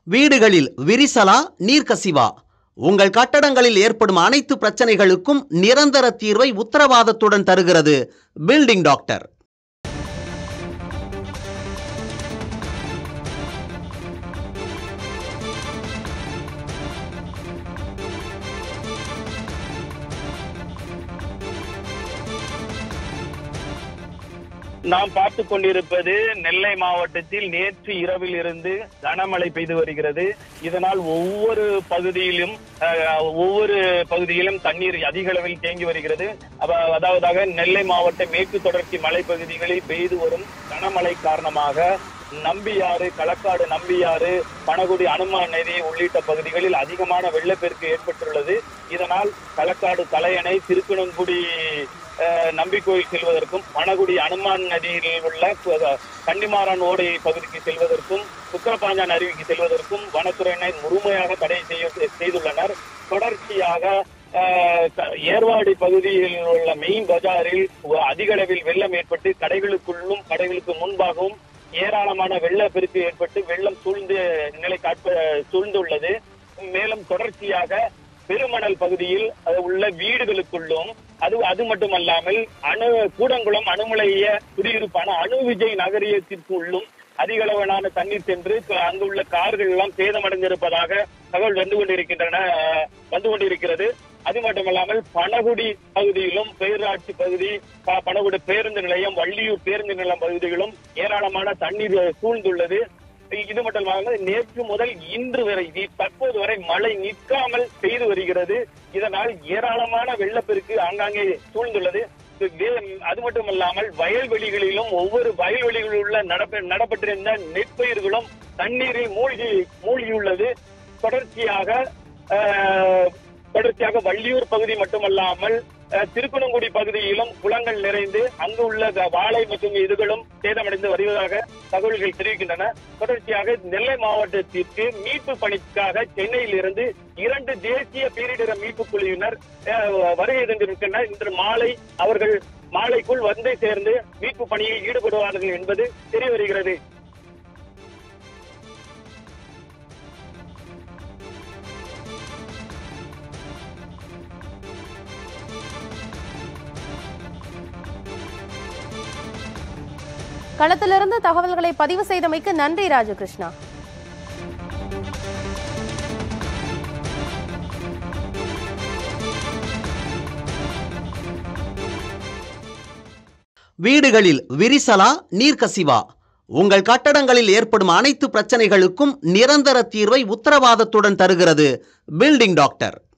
வீடுகளில் விரிசலா நீர்க்கசிவா உங்கள் கட்டடங்களில் ஏற்படும் அனைத்து பிரச்சனைகளுக்கும் நிரந்தர தீர்வை உத்தரவாதத்துடன் தருகிறது பில்டிங் டாக்டர் நாம் பார்த்து கொண்டிருப்பது நெல்லை மாவட்டத்தில் நேற்று இரவில் இருந்து கனமழை பெய்து வருகிறது இதனால் ஒவ்வொரு பகுதியிலும் அஹ், ஒவ்வொரு பகுதியிலும் தண்ணீர் அதிக அளவில் தேங்கி வருகிறது அவ- அதாவதாக நெல்லை மாவட்ட மேற்கு தொடர்ச்சி மலைப்பகுதிகளில் பெய்து வரும் கனமழை காரணமாக நம்பியாறு களக்காடு நம்பியாறு பனகுடி அனுமான் நதி உள்ளிட்ட பகுதிகளில் அதிகமான வெள்ளப்பெருக்கு ஏற்பட்டுள்ளது இதனால் களக்காடு தலையணை திருக்கணங்குடி அஹ், நம்பிக்கோயில் செல்வதற்கும் பனகுடி அனுமான் நதியில் உள்ள ப- கன்னிமாரான் ஓடை பகுதிக்கு செல்வதற்கும் சுக்கரபாஞ்சான் அருவிக்கு செல்வதற்கும் வனத்துறையினர் முழுமையாக தடை செய்ய செய்துள்ளனர் தொடர்ச்சியாக அஹ், க- ஏர்வாடி பகுதியில் உள்ள மெயின் பஜாரில் ஒ- அதிக அளவில் வெள்ளம் ஏற்பட்டு கடைகளுக்குள்ளும் கடைகளுக்கு முன்பாகவும் ஏராளமான வெள்ளப்பெருக்கு ஏற்பட்டு வெள்ளம் சூழ்ந்து நிலை காட்ப சூழ்ந்துள்ளது மேலும் தொடர்ச்சியாக பெருமணல் பகுதியில் அது உள்ள வீடுகளுக்குள்ளும் அது அது மட்டுமல்லாமல் அணு கூடங்குளம் அணுமலைய குடியிருப்பான அணு விஜய் நகரியத்திற்கு உள்ளும் அதிக அளவிலான தண்ணீர் சென்று க- அங்குள்ள கார்கள் எல்லாம் சேதமடைந்திருப்பதாக தகவல் வந்து கொண்டிருக்கின்றன அஹ், வந்து கொண்டிருக்கிறது அது மட்டுமல்லாமல் பனகுடி பகுதியிலும் பேராட்சி பகுதி ப- பனகுடி பேருந்து நிலையம் வள்ளியூர் பேருந்து நிலையம் பகுதிகளும் ஏராளமான தண்ணீர் சூழ்ந்துள்ளது இது மட்டுமல்லாமல் நேற்று முதல் இன்று வரை இ- தற்போது வரை மழை நிற்காமல் பெய்து வருகிறது இதனால் ஏராளமான வெள்ளப்பெருக்கு ஆங்காங்கே சூழ்ந்துள்ளது இது வே- அது மட்டுமல்லாமல் வயல்வெளிகளிலும் ஒவ்வொரு வயல்வெளிகளில் உள்ள நடப்ப நடப்பட்டிருந்த நெற்பயிர்களும் தண்ணீரில் மூழ்கி மூழ்கியுள்ளது தொடர்ச்சியாக ஆஹ், தொடர்ச்சியாக வள்ளியூர் பகுதி மட்டுமல்லாமல் அஹ், திருக்குணங்குடி பகுதியிலும் குளங்கள் நிறைந்து அங்கு உள்ள க- வாழை மற்றும் இதுகளும் சேதமடைந்து வருவதாக தகவல்கள் தெரிவிக்கின்றன தொடர்ச்சியாக நெல்லை மாவட்டத்திற்கு மீட்பு பணிக்காக சென்னையில் இருந்து இரண்டு தேசிய பேரிடர் மீட்பு குழுவினர் அஹ், வருகை தந்திருக்கின்றனர் இன்று மாலை அவர்கள் மாலைக்குள் வந்து சேர்ந்து மீட்பு பணியில் ஈடுபடுவார்கள் என்பது தெரிய வருகிறது களத்திலிருந்து தகவல்களை பதிவு செய்தமைக்கு நன்றி ராஜகிருஷ்ணா வீடுகளில் விரிசலா நீர்க்கசிவா உங்கள் கட்டடங்களில் ஏற்படும் அனைத்து பிரச்சனைகளுக்கும் நிரந்தர தீர்வை உத்தரவாதத்துடன் தருகிறது பில்டிங் டாக்டர்